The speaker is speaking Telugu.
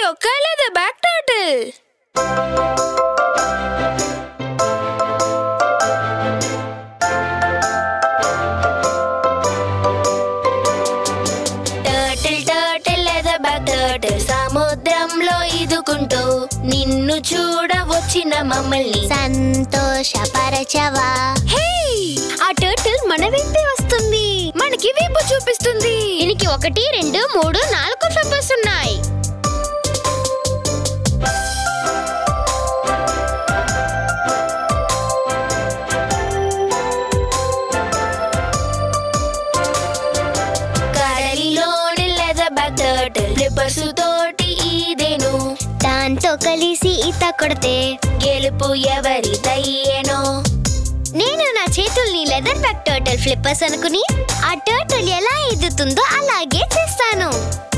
ఒక leatherback turtle turtle turtle leatherback turtle సముద్రంలో ఇదుకుంటూ నిన్ను చూడ వచ్చిన మమ్మల్ని సంతోషపరచవా హే ఆ టర్టిల్ మన వెంటే వస్తుంది మనకి వీపు చూపిస్తుంది దీనికి ఒకటి రెండు మూడు నాలుగు ఫ్లిప్పర్స్ ఉన్నాయి కడలిలోని లేదా బ్యాక్ టర్టిల్ ఫ్లిప్పర్స్ తోటి ఈదెను దాంతో కలిసి ఈత కొడితే గెలుపు ఎవరి దయ్యేనో నేను నా చేతుల్ని లెదర్ బ్యాక్ టర్టిల్ ఫ్లిప్పర్స్ అనుకుని ఆ టర్టిల్ ఎలా ఎదుతుందో అలాగే చేస్తాను